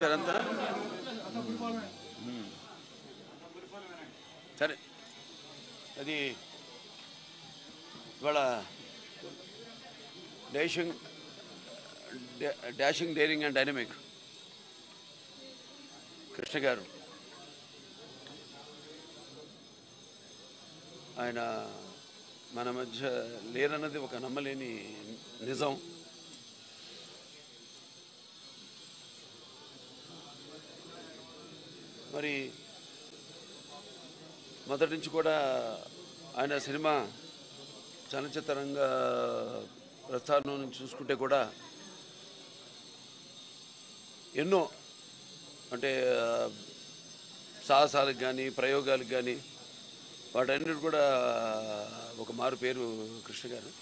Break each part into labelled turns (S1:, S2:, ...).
S1: అంతా మ్మ్. సరే అది ఇవాళ డాషింగ్ డా- dashing daring and dynamic Krishna garu ఆయన మన మధ్య లేరన్నది ఒక నమ్మలేని నిజం మరి మొదటి నుంచి కూడా ఆయన సినిమా చలనచిత్ర రంగ ప్రస్థానం నుంచి చూసుకుంటే కూడా ఎన్నో అంటే ఆ, సాహసాలకు కానీ ప్రయోగాలకు కానీ వాటన్నిటి కూడా ఒక మారు పేరు కృష్ణ గారు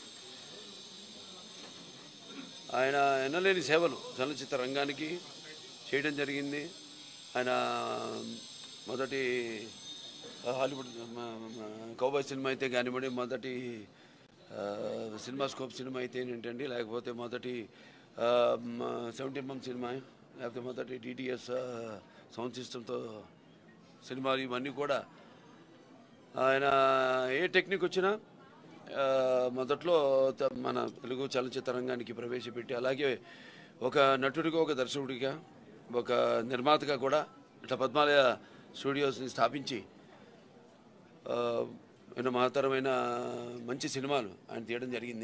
S1: ఆయన ఎన్నలేని సేవలు చలనచిత్ర రంగానికి చేయడం జరిగింది ఆయన మొదటి హాలీవుడ్ కౌబాయ్ సినిమా అయితే కానివ్వండి మొదటి ఆ, సినిమా స్కోప్ సినిమా అయితే ఏంటండి లేకపోతే మొదటి సెవెంటీ ఎంఎం సినిమా లేకపోతే మొదటి డిటిఎస్ సౌండ్ సిస్టంతో సినిమాలు ఇవన్నీ కూడా ఆయన ఏ టెక్నిక్ వచ్చినా ఆ, మొదట్లో త- మన తెలుగు చలనచిత్ర రంగానికి ప్రవేశపెట్టి అలాగే ఒక నటుడిగా ఒక దర్శకుడిగా ఒక నిర్మాతగా కూడా ఇట్లా పద్మాలయ స్టూడియోస్ని స్థాపించి ఆ, ఎన్నో మహత్తరమైన మంచి సినిమాలు ఆయన తీయడం జరిగింది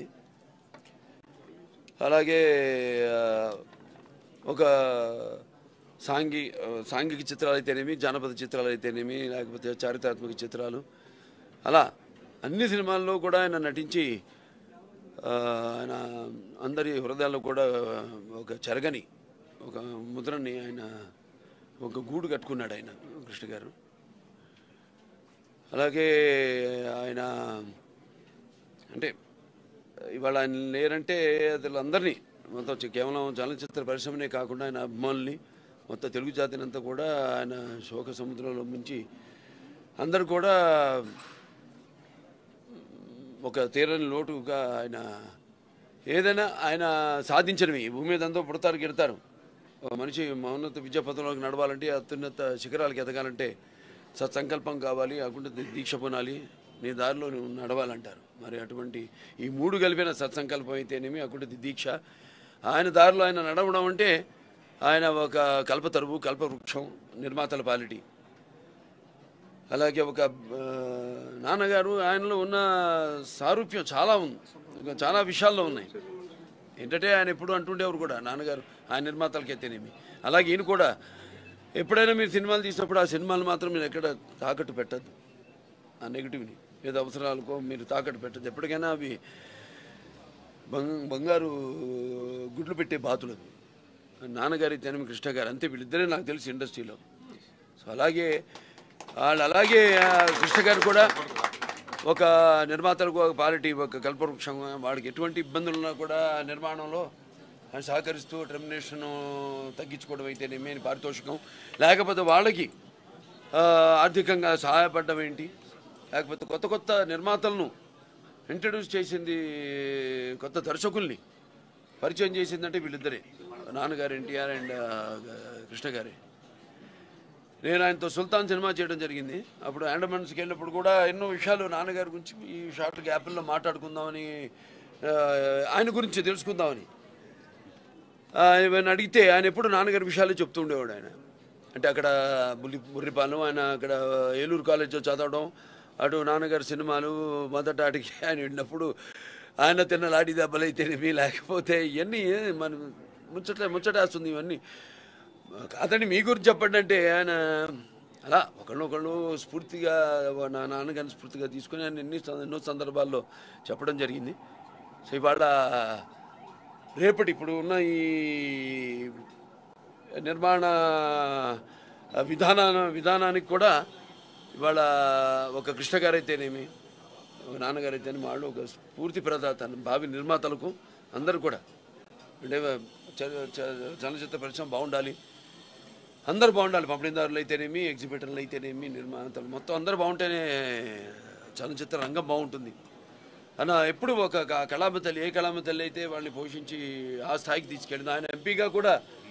S1: అలాగే ఆ, ఒక సాంఘి ఆ, సాంఘిక చిత్రాలు అయితేనేమి జానపద చిత్రాలు అయితేనేమి లేకపోతే చారిత్రాత్మక చిత్రాలు అలా అన్ని సినిమాల్లో కూడా ఆయన నటించి ఆ, ఆయన అందరి హృదయాల్లో కూడా ఒక చెరగని ఒక ముద్రని ఆయన ఒక గూడు కట్టుకున్నాడు ఆయన కృష్ణ గారు అలాగే ఆయన అంటే ఇవాళ ఆయన లేరంటే అసలు అందరినీ మొత్తం చి- కేవలం చలనచిత్ర పరిశ్రమనే కాకుండా ఆయన అభిమానుల్ని మొత్తం తెలుగు జాతిని అంతా కూడా ఆయన శోక సముద్రంలో ముంచి అందరు కూడా ఒక తీరని లోటుగా ఆయన ఏదైనా ఆయన సాధించినవి ఈ భూమి మీద అంతా పుడతారు గిడతారు ఒక మనిషి మౌన్నత విద్యా పథంలోకి నడవాలంటే అత్యున్నత శిఖరాలకు ఎదగాలంటే సత్సంకల్పం కావాలి అకుంటే దీక్ష పొనాలి నీ దారిలో నువ్వు నడవాలంటారు మరి అటువంటి ఈ మూడు కలిపిన సత్సంకల్పం అయితేనేమి అకుంటే దీక్ష ఆయన దారిలో ఆయన నడవడం అంటే ఆయన ఒక కల్పతరువు కల్పవృక్షం నిర్మాతల పాలిటీ అలాగే ఒక ఆ, నాన్నగారు ఆయనలో ఉన్న సారూప్యం చాలా ఉంది ఇంకా చాలా విషయాల్లో ఉన్నాయి ఏంటంటే ఆయన ఎప్పుడు అంటుండేవారు కూడా నాన్నగారు ఆయన నిర్మాతలకి ఎత్తేనేమి అలాగే ఈయన కూడా ఎప్పుడైనా మీరు సినిమాలు తీసినప్పుడు ఆ సినిమాలు మాత్రం మీరు ఎక్కడ తాకట్టు పెట్టద్దు ఆ నెగిటివ్ని ఏదో అవసరాలకో మీరు తాకట్టు పెట్టద్దు ఎప్పటికైనా అవి బంగ బంగారు గుడ్లు పెట్టే బాతులు అవి నాన్నగారి తెనమి కృష్ణ గారు అంతే వీళ్ళిద్దరే నాకు తెలిసి ఇండస్ట్రీలో సో అలాగే వాళ్ళు అలాగే ఆ, కృష్ణ గారు కూడా ఒక నిర్మాతలకు ఒక పాలిటీ ఒక కల్పవృక్షం వాడికి ఎటువంటి ఇబ్బందులు ఉన్నా కూడా ఆ నిర్మాణంలో ఆయన సహకరిస్తూ టెర్మినేషన్ తగ్గించుకోవడం అయితేనేమి అని పారితోషికం లేకపోతే వాళ్ళకి ఆ, ఆర్థికంగా సహాయపడడం ఏంటి లేకపోతే కొత్త కొత్త నిర్మాతలను ఇంట్రడ్యూస్ చేసింది కొత్త దర్శకుల్ని పరిచయం చేసిందంటే వీళ్ళిద్దరే నాన్నగారు ఎన్టీఆర్ అండ్ కృష్ణ గారే నేను ఆయనతో సుల్తాన్ సినిమా చేయడం జరిగింది అప్పుడు అండమాన్స్కి వెళ్ళినప్పుడు కూడా ఎన్నో విషయాలు నాన్నగారి గురించి ఈ షార్ట్ గ్యాప్ల్లో మాట్లాడుకుందామని ఆ, ఆయన గురించి తెలుసుకుందామని ఆ, ఏమైనా అడిగితే ఆయన ఎప్పుడు నాన్నగారి విషయాలే చెప్తూ ఉండేవాడు ఆయన అంటే అక్కడ బుల్లి బుర్రిపాలెం ఆయన అక్కడ ఏలూరు కాలేజ్లో చదవడం అటు నాన్నగారి సినిమాలు మొదట అడిగి ఆయన విన్నప్పుడు ఆయన తిన్న లాడి దెబ్బలు అయితేనేమి లేకపోతే ఇవన్నీ మన ముచ్చట ముచ్చటేస్తుంది ఇవన్నీ కాదండి మీ గురించి చెప్పండి అంటే ఆయన అలా ఒకళ్ళొకళ్ళు స్ఫూర్తిగా నా నాన్నగారిని స్ఫూర్తిగా తీసుకుని ఆయన ఎన్ని సం- ఎన్నో సందర్భాల్లో చెప్పడం జరిగింది సో ఇవాళ రేపటి ఇప్పుడు ఉన్న ఈ నిర్మాణ విధాన విధానానికి కూడా ఇవాళ ఒక కృష్ణ గారు అయితేనేమి ఒక నాన్నగారు అయితేనేమి వాళ్ళు ఒక స్ఫూర్తి ప్రదాత భావి నిర్మాతలకు అందరూ కూడా అంటే చ- చ- చలనచిత్ర పరిశ్రమ బాగుండాలి అందరూ బాగుండాలి పంపిణీదారులు అయితేనేమి ఎగ్జిబిటర్లు అయితేనేమి నిర్మాతలు మొత్తం అందరూ బాగుంటేనే చలనచిత్ర రంగం బాగుంటుంది అన్న ఎప్పుడు ఒక క- కళామ తల్లి ఏ కళామ తల్లి అయితే వాళ్ళని పోషించి ఆ స్థాయికి తీసుకెళ్ళింది ఆయన ఎంపీగా కూడా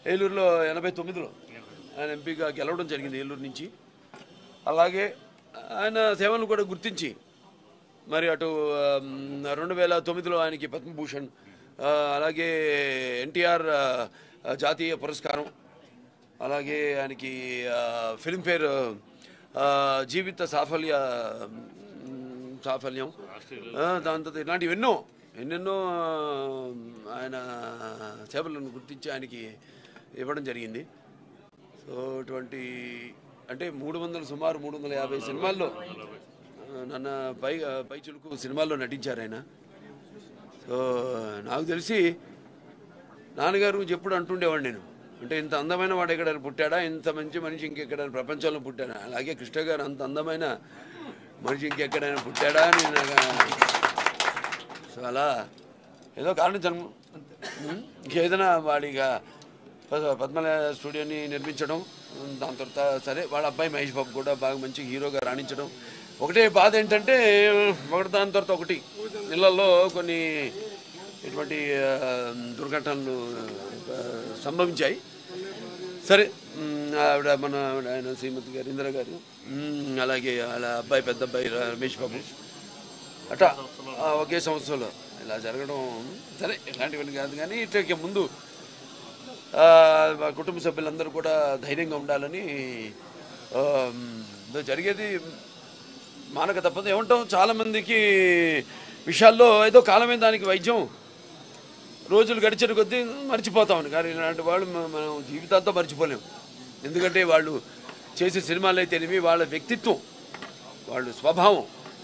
S1: ఏలూరులో ఎనభై తొమ్మిదిలో ఆయన ఎంపీగా గెలవడం జరిగింది ఏలూరు నుంచి అలాగే ఆయన సేవలను కూడా గుర్తించి మరి అటు ఆమ్, రెండు వేల తొమ్మిదిలో ఆయనకి పద్మభూషణ్ ఆ, అలాగే ఎన్టీఆర్ ఆ, జాతీయ పురస్కారం అలాగే ఆయనకి ఆ, ఫిల్మ్ఫేర్ ఆ, జీవిత సాఫల్య మ్, సాఫల్యం ఆ, దాని తర్వాత ఇలాంటివి ఎన్నో ఎన్నెన్నో ఆ, ఆయన సేవలను గుర్తించి ఆయనకి ఇవ్వడం జరిగింది సో ఇటువంటి అంటే మూడు వందల సుమారు మూడు వందల యాభై సినిమాల్లో ఆ, నన్న పై పై చులుకు సినిమాల్లో నటించారు ఆయన సో నాకు తెలిసి నాన్నగారు గురించి ఎప్పుడు అంటుండేవాడు నేను అంటే ఇంత అందమైన వాడు ఎక్కడైనా పుట్టాడా ఇంత మంచి మనిషి ఇంకెక్కడైనా ప్రపంచంలో పుట్టాడా అలాగే కృష్ణ గారు అంత అందమైన మనిషి ఇంకెక్కడైనా పుట్టాడా అని నాకు సో అలా ఏదో కారణం జన్మ ఉం? ఇంకేదైనా వాడిగా ప- పద్మల స్టూడియోని నిర్మించడం ఉం, దాని తర్వాత సరే వాళ్ళ అబ్బాయి మహేష్ బాబు కూడా బాగా మంచి హీరోగా రాణించడం ఒకటే బాధ ఏంటంటే ఒకటి దాని తర్వాత ఒకటి ఇళ్లలో కొన్ని ఇటువంటి ఆ, దుర్ఘటనలు ఆ, సంభవించాయి సరే ఉమ్, ఆవిడ మన ఆవిడ ఆయన శ్రీమతి గారు ఇందిరా గారు ఉమ్, అలాగే వాళ్ళ అబ్బాయి పెద్ద అబ్బాయి రమేష్ బాబు అట్లా ఆ, ఒకే సంవత్సరంలో ఇలా జరగడం సరే ఇలాంటివన్నీ కాదు కానీ ఇట్లా ముందు ఆ, మా కుటుంబ సభ్యులందరూ కూడా ధైర్యంగా ఉండాలని ఆ, ఇదో జరిగేది మానక తప్పదు ఏమంటాం చాలామందికి విషయాల్లో ఏదో కాలమే దానికి వైద్యం రోజులు గడిచిన కొద్దీ మర్చిపోతామని కానీ ఇలాంటి వాళ్ళు మ- మనం జీవితాంతో మర్చిపోలేం ఎందుకంటే వాళ్ళు చేసే సినిమాలు అయితేనేమి వాళ్ళ వ్యక్తిత్వం వాళ్ళ స్వభావం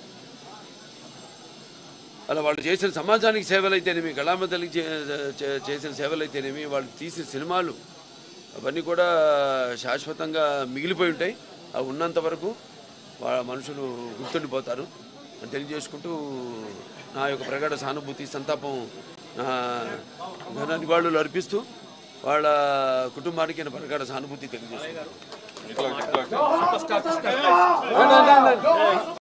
S1: అలా వాళ్ళు చేసిన సమాజానికి సేవలు అయితేనేమి కళామతలకి చే- చే- చేసిన సేవలు అయితేనేమి వాళ్ళు తీసిన సినిమాలు అవన్నీ కూడా శాశ్వతంగా మిగిలిపోయి ఉంటాయి అవి ఉన్నంత వరకు వాళ్ళ మనుషులు గుర్తుండిపోతారు అని తెలియజేసుకుంటూ నా యొక్క ప్రగాఢ సానుభూతి సంతాపం నా ఘన నివాళులు అర్పిస్తూ వాళ్ళ కుటుంబానికి నా ప్రగాఢ సానుభూతి తెలియజేస్తున్నాను